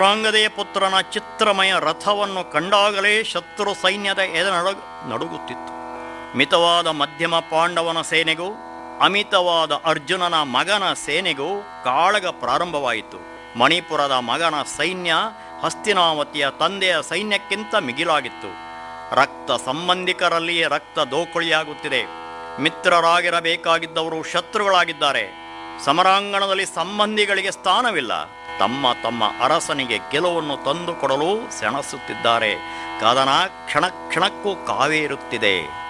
ಪ್ರಾಂಗದೆಯ ಪುತ್ರನ ಚಿತ್ರಮಯ ರಥವನ್ನು ಕಂಡಾಗಲೇ ಶತ್ರು ಸೈನ್ಯದ ಎದೆ ನಡು ನಡುಗುತ್ತಿತ್ತು ಮಿತವಾದ ಮಧ್ಯಮ ಪಾಂಡವನ ಸೇನೆಗೂ ಅಮಿತವಾದ ಅರ್ಜುನನ ಮಗನ ಸೇನೆಗೂ ಕಾಳಗ ಪ್ರಾರಂಭವಾಯಿತು ಮಣಿಪುರದ ಮಗನ ಸೈನ್ಯ ಹಸ್ತಿನಾವತಿಯ ತಂದೆಯ ಸೈನ್ಯಕ್ಕಿಂತ ಮಿಗಿಲಾಗಿತ್ತು ರಕ್ತ ಸಂಬಂಧಿಕರಲ್ಲಿಯೇ ರಕ್ತ ದೋಕುಳಿಯಾಗುತ್ತಿದೆ ಮಿತ್ರರಾಗಿರಬೇಕಾಗಿದ್ದವರು ಶತ್ರುಗಳಾಗಿದ್ದಾರೆ ಸಮರಾಂಗಣದಲ್ಲಿ ಸಂಬಂಧಿಗಳಿಗೆ ಸ್ಥಾನವಿಲ್ಲ ತಮ್ಮ ತಮ್ಮ ಅರಸನಿಗೆ ಗೆಲುವನ್ನು ತಂದುಕೊಡಲು ಸೆಣಸುತ್ತಿದ್ದಾರೆ ಕದನ ಕ್ಷಣ ಕ್ಷಣಕ್ಕೂ ಕಾವೇರುತ್ತಿದೆ